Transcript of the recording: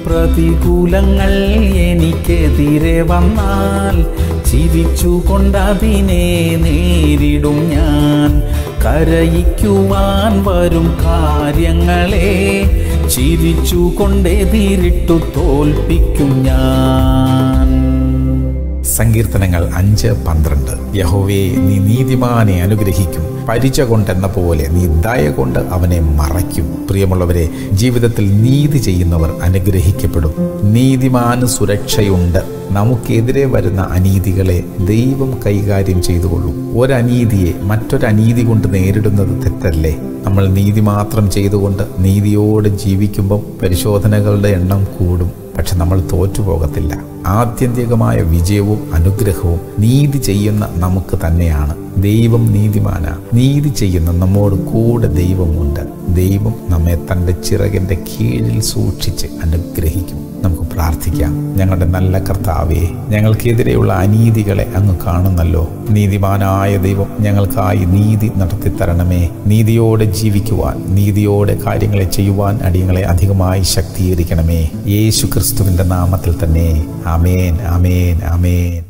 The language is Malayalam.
പ്രതികൂലങ്ങൾ എനിക്കെതിരെ വന്നാൽ ചിരിച്ചുകൊണ്ടതിനെ നേരിടും ഞാൻ കരയിക്കുവാൻ വരും കാര്യങ്ങളെ ചിരിച്ചുകൊണ്ടെതിരിട്ടു തോൽപ്പിക്കും ഞാൻ സങ്കീർത്തനങ്ങൾ അഞ്ച് പന്ത്രണ്ട് യഹോവേ നീ നീതിമാനെ അനുഗ്രഹിക്കും പരിച കൊണ്ടെന്ന പോലെ നീ ദയ കൊണ്ട് അവനെ മറയ്ക്കും പ്രിയമുള്ളവരെ ജീവിതത്തിൽ നീതി ചെയ്യുന്നവർ അനുഗ്രഹിക്കപ്പെടും നീതിമാന് സുരക്ഷയുണ്ട് നമുക്കെതിരെ വരുന്ന അനീതികളെ ദൈവം കൈകാര്യം ചെയ്തുകൊള്ളും ഒരനീതിയെ മറ്റൊരനീതി കൊണ്ട് നേരിടുന്നത് തെറ്റല്ലേ നമ്മൾ നീതി മാത്രം ചെയ്തുകൊണ്ട് നീതിയോട് ജീവിക്കുമ്പം പരിശോധനകളുടെ എണ്ണം കൂടും പക്ഷെ നമ്മൾ തോറ്റുപോകത്തില്ല ആത്യന്തികമായ വിജയവും അനുഗ്രഹവും നീതി ചെയ്യുന്ന നമുക്ക് തന്നെയാണ് ദൈവം നീതിമാന നീതി ചെയ്യുന്ന നമ്മോട് കൂടെ ദൈവമുണ്ട് ദൈവം നമ്മെ തൻ്റെ ചിറകിൻ്റെ കീഴിൽ സൂക്ഷിച്ച് അനുഗ്രഹിക്കും നമുക്ക് പ്രാർത്ഥിക്കാം ഞങ്ങളുടെ നല്ല കർത്താവേ ഞങ്ങൾക്കെതിരെയുള്ള അനീതികളെ അങ്ങ് കാണുന്നല്ലോ നീതിമാനായ ദൈവം ഞങ്ങൾക്കായി നീതി നടത്തിത്തരണമേ നീതിയോടെ ജീവിക്കുവാൻ നീതിയോടെ കാര്യങ്ങളെ ചെയ്യുവാൻ അടിയങ്ങളെ അധികമായി ശക്തീകരിക്കണമേ യേശു ക്രിസ്തുവിൻ്റെ നാമത്തിൽ തന്നെ ആമേൻ ആമേൻ ആമേൻ